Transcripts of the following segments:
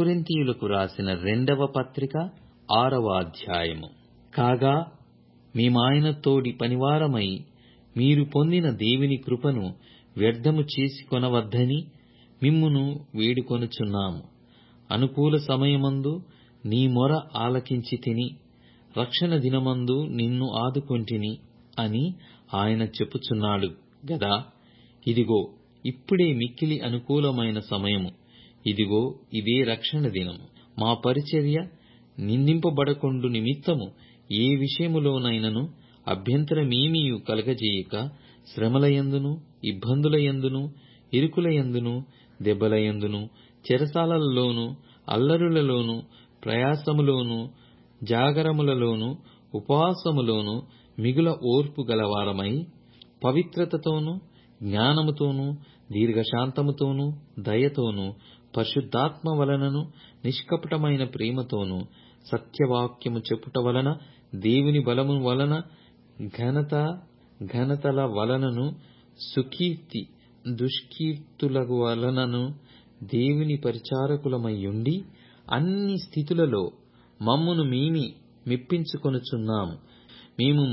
కొరింథీయులకు రాసిన రెండవ పత్రిక ఆరవ అధ్యాయము కాగా మేమాయన తోడి పనివారమై మీరు పొందిన దేవుని కృపను వ్యర్థము చేసుకొనవద్దని మిమ్మును వేడుకొనుచున్నాము అనుకూల సమయమందు నీ మొర ఆలకించితిని రక్షణ దినమందు నిన్ను ఆదుకొంటిని అని ఆయన చెప్పుచున్నాడు గదా ఇదిగో ఇప్పుడే మిక్కిలి అనుకూలమైన సమయము ఇదిగో ఇదే రక్షణ దినము మా పరిచర్య నిందింపబడకుండు నిమిత్తము ఏ విషయములోనైనను అభ్యంతరమేమీయు కలగజేయక శ్రమలయందును ఇబ్బందులయందును ఇరుకులయందును దెబ్బలయందును చెరసాలలలోను అల్లరులలోను ప్రయాసములోను జాగరములలోను ఉపవాసములోను మిగుల ఓర్పు గలవారమై పవిత్రతతోనూ జ్ఞానముతోనూ దీర్ఘశాంతముతోనూ దయతోనూ పరిశుద్ధాత్మ వలనను నిష్కపటమైన ప్రేమతోనూ సత్యవాక్యము చెప్పుట వలన దేవుని బలము వలన ఘనత ఘనతల వలనను సుకీర్తి దుష్కీర్తుల వలనను దేవుని పరిచారకులమయ్యుండి అన్ని స్థితులలో మమ్మును మేమి మెప్పించుకొనుచున్నాము మేము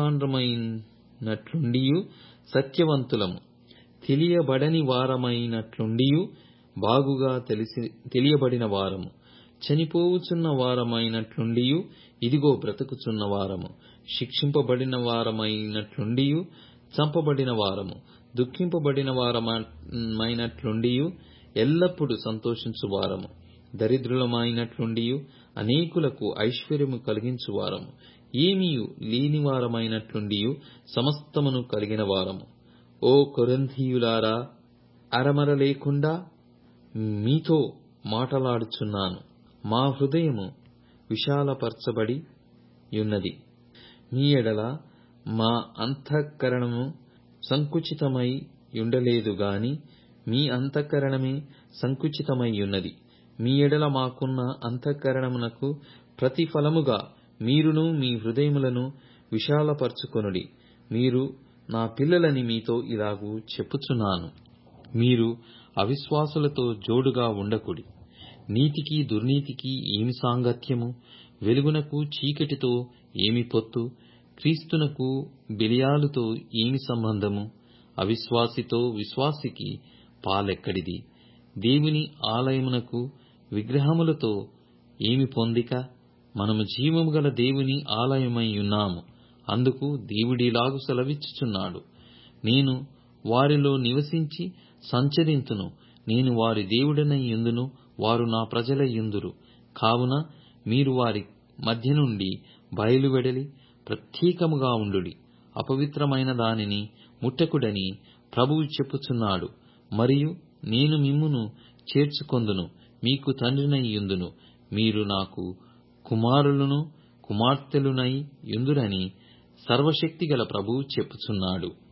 మోసగాండ్రమైనట్లుండియు సత్యవంతులము తెలియబడని వారమైనట్లుండియు బాగుగా తెలిసి తెలియబడిన వారము చనిపోవుచున్న వారమైనట్లుండియు ఇదిగో బ్రతుకుచున్న వారము శిక్షింపబడిన వారమైనట్లుండియు చంపబడిన వారము దుఃఖింపబడిన వారమైనట్లుండియు ఎల్లప్పుడూ సంతోషించు వారము దరిద్రులమైనట్లుండియు అనేకులకు ఐశ్వర్యము కలిగించు వారము ఏమీయు లేని వారమైనట్లుండియు సమస్తమును కలిగిన వారము ఓ కొరింథీయులారా అరమర లేకుండా మీతో మాటలాడుచున్నాను మా హృదయము విశాలపరచబడి యున్నది మీ ఎడల మా అంతఃకరణము సంకుచితమై యుండలేదు గాని మీ అంతఃకరణమే సంకుచితమై యున్నది మీ ఎడల మాకున్న అంతఃకరణమునకు ప్రతిఫలముగా మీరును మీ హృదయములను విశాలపరచుకొనుడి మీరు నా పిల్లలని మీతో ఇలాగూ చెప్పుచున్నాను మీరు అవిశ్వాసులతో జోడుగా ఉండకుడి నీతికి దుర్నీతికి ఏమి సాంగత్యము వెలుగునకు చీకటితో ఏమి పొత్తు క్రీస్తునకు బెలియాలుతో ఏమి సంబంధము అవిశ్వాసితో విశ్వాసికి పాలెక్కడిది దేవుని ఆలయమునకు విగ్రహములతో ఏమి పొందిక మనము జీవము గల దేవుని ఆలయమై ఉన్నాము అందుకు దేవుడిలాగు సెలవిచ్చుచున్నాడు నేను వారిలో నివసించి సంచరింతును నేను వారి దేవుడనై యుందును వారు నా ప్రజలై యుందురు కావున మీరు వారి మధ్య నుండి బయలువెడలి ప్రత్యేకముగా ఉండుడి అపవిత్రమైన దానిని ముట్టకుడని ప్రభువు చెప్పుచున్నాడు మరియు నేను మిమ్మును చేర్చుకొందును మీకు తండ్రినై యుందును మీరు నాకు కుమారులను కుమార్తెలునై యుందురని సర్వశక్తిగల ప్రభువు చెప్పుచున్నాడు